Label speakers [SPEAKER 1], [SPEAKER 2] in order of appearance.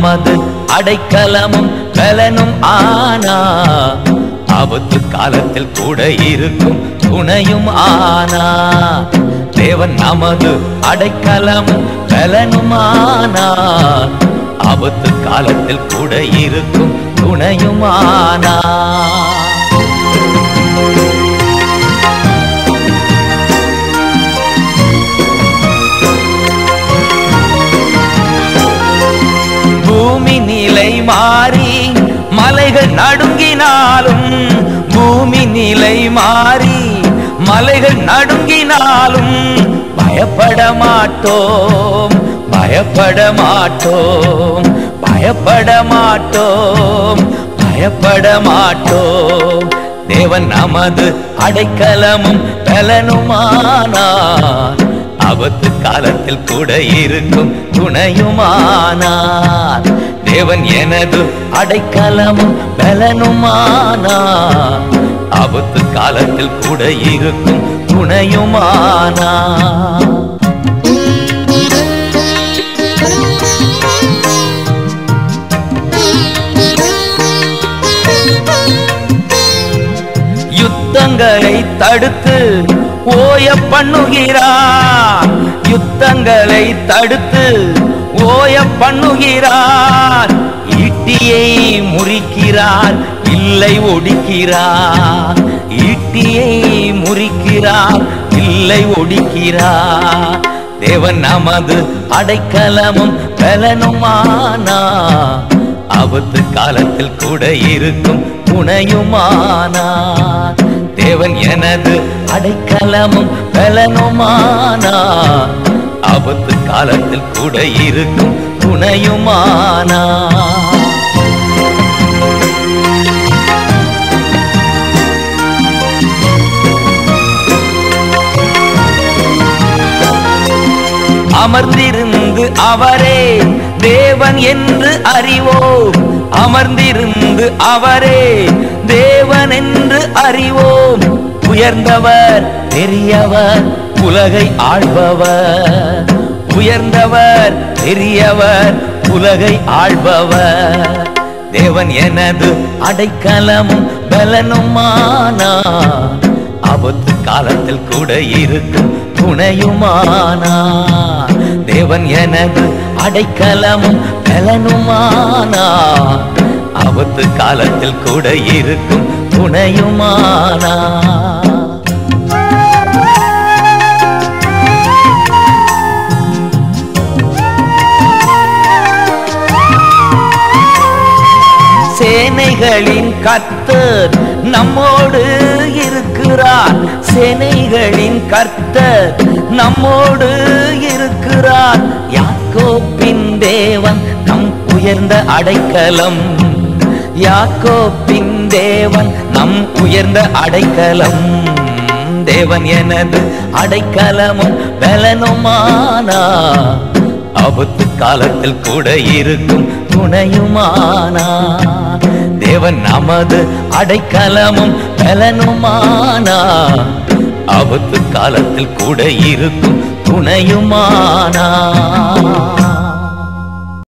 [SPEAKER 1] நமது அடைக்கலமும் பலனும் ஆனா ஆபத்து காலத்தில் கூட இருக்கும் துணையும் ஆனா தேவன் நமது அடைக்கலமும் பலனும் ஆனா ஆபத்து காலத்தில் கூட இருக்கும் துணையும் ஆனா பூமி நிலை மாறி மலைகள் நடுங்கினாலும் பூமி நிலை மாறி மலைகள் நடுங்கினாலும் பயப்பட மாட்டோம் பயப்பட மாட்டோம் பயப்பட மாட்டோம் பயப்பட மாட்டோம் தேவன் நமது அடைக்கலமும் பலனுமானார் ஆபத்து காலத்தில் கூட இருக்கும் துணையுமானார் தேவன் எனது அடைக்கலமும் பலனுமானார் ஆபத்து காலத்தில் கூட இருக்கும் துணையுமானார் யுத்தங்களை தடுத்து ஓய பண்ணுகிறார் யுத்தங்களை தடுத்து ஓய பண்ணுகிறார் ஈட்டியை முறிக்கிறார் இல்லை ஒடிக்கிறார் ஈட்டியை முறிக்கிறார் இல்லை ஒடிக்கிறார் தேவன் நமது அடைக்கலமும் பலனுமானா ஆபத்து காலத்தில் கூட இருக்கும் துணையுமானார் தேவன் எனது அடைக்கலமும் பலனுமானார் ஆபத்து காலத்தில் கூட இருக்கும் துணையுமானார் அமர்ந்திருந்து அவரே தேவன் என்று அறிவோம் அமர்ந்திருந்து அவரே தேவன் என்று அறிவோம் உயர்ந்தவர் பெரியவர் உலகை ஆள்பவர் உயர்ந்தவர் பெரியவர் உலகை ஆள்பவர் தேவன் எனது அடைக்கலமும் பலனுமானா ஆபத்து காலத்தில் கூட இருக்கும் துணையுமானா தேவன் எனது அடைக்கலமும் பலனுமானா ஆபத்து காலத்தில் கூட இருக்கும் துணையுமானா சேனைகளின் கர்த்தர் நம்மோடு இருக்கிறார் சேனைகளின் கர்த்தர் நம்மோடு இருக்கிறார் யாக்கோப்பின் தேவன் நம் உயர்ந்த அடைக்கலம் யாக்கோப்பின் தேவன் நம் உயர்ந்த அடைக்கலம் தேவன் எனது அடைக்கலமும் பலனுமானா ஆபத்து காலத்தில் கூட இருக்கும் துணையுமானா தேவன் நமது அடைக்கலமும் பலனுமானா ஆபத்து காலத்தில் கூட இருக்கும் துணையுமானா